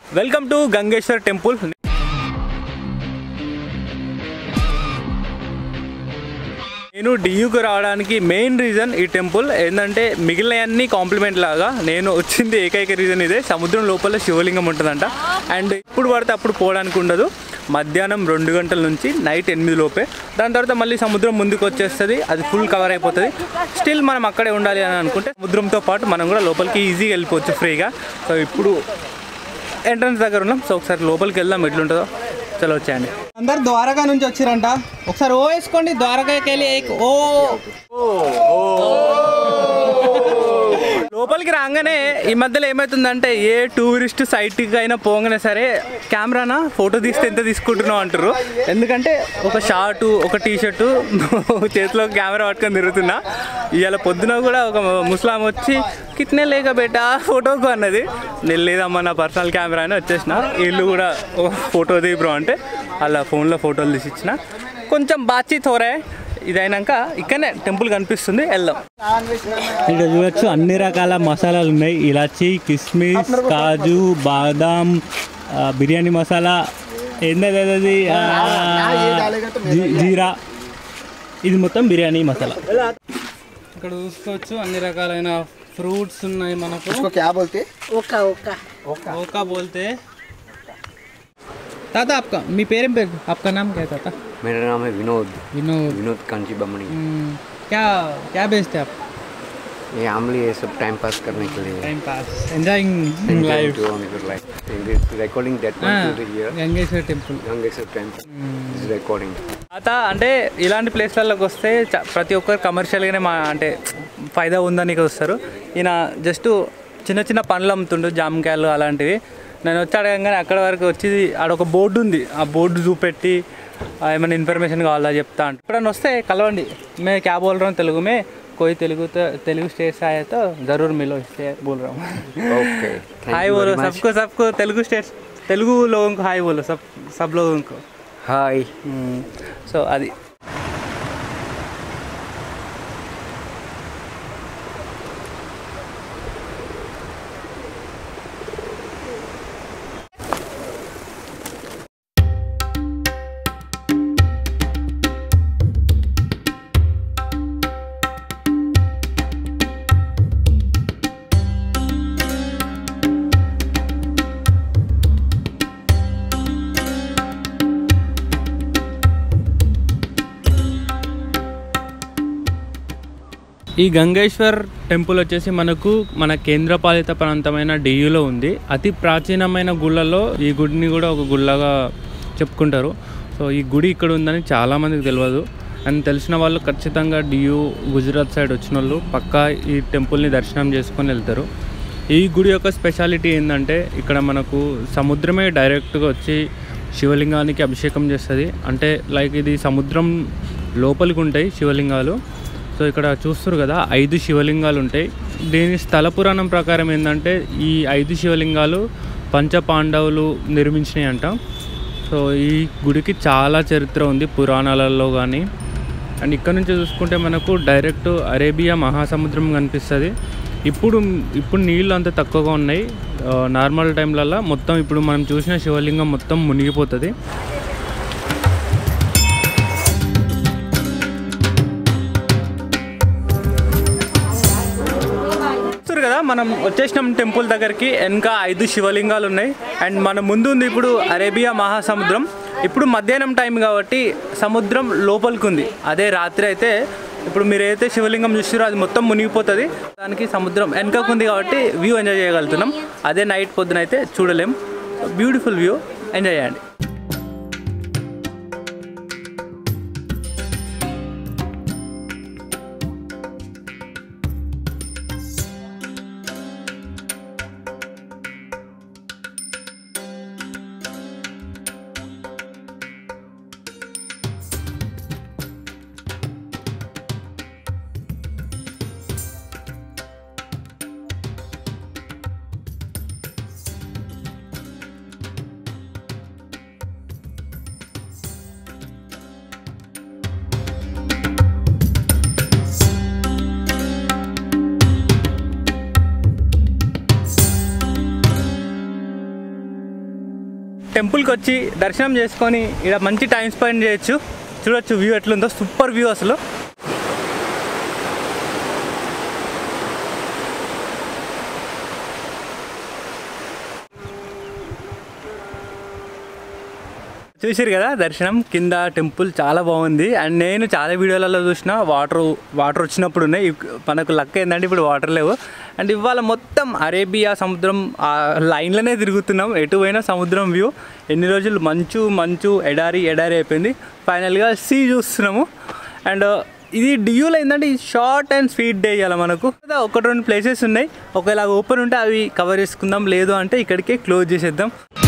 welcome to గంగేశ్వర్ temple నేను డియూకు రావడానికి main reason ఈ టెంపుల్ ఏంటంటే మిగిలిన అన్ని కాంప్లిమెంట్ లాగా నేను వచ్చింది ఏకైక రీజన్ ఇదే సముద్రం లోపల శివలింగం ఉంటుందంట అండ్ ఇప్పుడు పడితే అప్పుడు పోవడానికి ఉండదు మధ్యాహ్నం రెండు గంటల నుంచి నైట్ ఎనిమిది లోపే దాని తర్వాత మళ్ళీ సముద్రం ముందుకు వచ్చేస్తుంది అది ఫుల్ కవర్ అయిపోతుంది స్టిల్ మనం అక్కడే ఉండాలి అని అనుకుంటే సముద్రంతో పాటు మనం కూడా లోపలికి ఈజీగా వెళ్ళిపోవచ్చు ఫ్రీగా సో ఇప్పుడు ఎంట్రన్స్ దగ్గర ఉన్నాం సో ఒకసారి లోపలికి వెళ్దాం ఎట్లుంటుందో చలో వచ్చేయండి అందరు ద్వారకా నుంచి వచ్చిరంట ఒకసారి ఓ వేసుకోండి ద్వారకాకి వెళ్ళి ఏక్ ఓ లోపలికి రాగానే ఈ మధ్యలో ఏమవుతుందంటే ఏ టూరిస్ట్ సైట్కి అయినా పోగానే సరే కెమెరానా ఫోటో తీస్తే ఎంత తీసుకుంటున్నావు అంటారు ఎందుకంటే ఒక షార్టు ఒక టీ షర్టు చేతిలో కెమెరా పట్టుకొని తిరుగుతున్నా ఇవాళ పొద్దున కూడా ఒక ముస్లాం వచ్చి కిట్నే లేక బేటా ఫోటోకు అన్నది నేను లేదమ్మా నా పర్సనల్ కెమెరా అని వచ్చేసిన వీళ్ళు కూడా ఒక ఫోటో దిగి బ్రో అంటే అలా ఫోన్లో ఫోటోలు తీసి ఇచ్చిన కొంచెం బాచి తోరే ఇదైనాక ఇక్కడనే టెంపుల్ కనిపిస్తుంది వెళ్దాం ఇక్కడ చూడొచ్చు అన్ని రకాల మసాలాలు ఉన్నాయి ఇలాచి కిస్మిస్ కాజు బాదాం ఆ, బిర్యానీ మసాలా ఏంటది అది ఆ, జీ- జీరా ఇది మొత్తం బిర్యానీ మసాలా ఇక్కడ చూసుకోవచ్చు అన్ని రకాలైన ఫ్రూట్స్ ఉన్నాయి మనకు इसको क्या बोलते ओका ओका ఓకా బోల్తే తాత आपका మీ పేరేం పేరు आपका नाम क्या है ताता मेरा नाम है विनोद विनोद विनोद कांची बमनी हम्म, क्या क्या बेचते आप ये आमली ये सब टाइम पास करने के लिए time pass enjoying life recording that here Gangeshwar temple Gangeshwar temple is recording తాత అంటే ఇలాంటి ప్లేస్లలోకి వస్తే చ- ప్రతి ఒక్కరు కమర్షియల్గానే మా అంటే ఫైదా ఉందని వస్తారు ఈయన జస్ట్ చిన్న చిన్న పండ్లు అమ్ముతుండు జామకాయలు అలాంటివి నేను వచ్చి అడగంగానే అక్కడ వరకు వచ్చి ఆడ ఒక బోర్డు ఉంది ఆ బోర్డు చూపెట్టి ఆ, ఏమైనా ఇన్ఫర్మేషన్ కావాలా చెప్తా అంటే ఎప్పుడైనా వస్తే కలవండి మే క్యా బోల్ రहा हूं తెలుగు మే कोई తెలుగు తెలుగు స్టేట్స్ आए तो जरूर मिलो इससे बोल रहा हूँ ओके हाय बोलो सबको सबको तेलुगु स्टेट्स तेलुगु लोगों को हाय बोलो सब सब लोगों को हाय సో అది ఈ గంగేశ్వర్ టెంపుల్ వచ్చేసి మనకు మన కేంద్రపాలిత ప్రాంతమైన డియూలో ఉంది అతి ప్రాచీనమైన గుళ్ళలో ఈ గుడిని కూడా ఒక గుళ్ళగా చెప్పుకుంటారు సో ఈ గుడి ఇక్కడ ఉందని చాలామందికి తెలియదు అండ్ తెలిసిన వాళ్ళు ఖచ్చితంగా డియూ గుజరాత్ సైడ్ వచ్చిన వాళ్ళు పక్కా ఈ టెంపుల్ని దర్శనం చేసుకొని వెళ్తారు ఈ గుడి యొక్క స్పెషాలిటీ ఏంటంటే ఇక్కడ మనకు సముద్రమే డైరెక్ట్గా వచ్చి శివలింగానికి అభిషేకం చేస్తుంది అంటే లైక్ ఇది సముద్రం లోపలికి ఉంటాయి శివలింగాలు సో ఇక్కడ చూస్తారు కదా ఐదు శివలింగాలు ఉంటాయి దీని స్థల పురాణం ప్రకారం ఏంటంటే ఈ ఐదు శివలింగాలు పంచ పాండవులు నిర్మించినాయి అంట సో ఈ గుడికి చాలా చరిత్ర ఉంది పురాణాలలో కానీ అండ్ ఇక్కడ నుంచి చూసుకుంటే మనకు డైరెక్ట్ అరేబియా మహాసముద్రం కనిపిస్తుంది ఇప్పుడు ఇప్పుడు నీళ్ళు అంత తక్కువగా ఉన్నాయి ఆ, నార్మల్ టైంలలో మొత్తం ఇప్పుడు మనం చూసిన శివలింగం మొత్తం మునిగిపోతుంది చూస్తారు కదా మనం వచ్చేసినాం టెంపుల్ దగ్గరికి వెనక ఐదు శివలింగాలు ఉన్నాయి అండ్ మన ముందు ఉంది ఇప్పుడు అరేబియా మహాసముద్రం ఇప్పుడు మధ్యాహ్నం టైం కాబట్టి సముద్రం లోపలికి ఉంది అదే రాత్రి అయితే ఇప్పుడు మీరు ఏదైతే శివలింగం చూస్తారో అది మొత్తం మునిగిపోతుంది దానికి సముద్రం వెనకకు ఉంది కాబట్టి వ్యూ ఎంజాయ్ చేయగలుగుతున్నాం అదే నైట్ పొద్దున అయితే చూడలేం బ్యూటిఫుల్ వ్యూ ఎంజాయ్ చేయండి టెంపుల్కి వచ్చి దర్శనం చేసుకొని ఇక్కడ మంచి టైం స్పెండ్ చేయొచ్చు చూడొచ్చు వ్యూ ఎట్లుందో సూపర్ వ్యూ అసలు చూసిరు కదా దర్శనం కింద టెంపుల్ చాలా బాగుంది అండ్ నేను చాలా వీడియోలలో చూసిన వాటర్ వాటర్ వచ్చినప్పుడు ఉన్నాయి ఇక్- మనకు లక్ ఏంటంటే ఇప్పుడు వాటర్ లేవు అండ్ ఇవాళ మొత్తం అరేబియా సముద్రం ఆ లైన్లోనే తిరుగుతున్నాం ఎటు పోయినా సముద్రం వ్యూ ఎన్ని రోజులు మంచు మంచు ఎడారి ఎడారి అయిపోయింది ఫైనల్గా సీ చూస్తున్నాము అండ్ ఇది డియూలో ఏంటంటే ఇది షార్ట్ అండ్ స్వీట్ డే ఇవ్వాలి మనకు కదా ఒకటి రెండు ప్లేసెస్ ఉన్నాయి ఒకవేళ ఓపెన్ ఉంటే అవి కవర్ చేసుకుందాం లేదు అంటే ఇక్కడికే క్లోజ్ చేసేద్దాం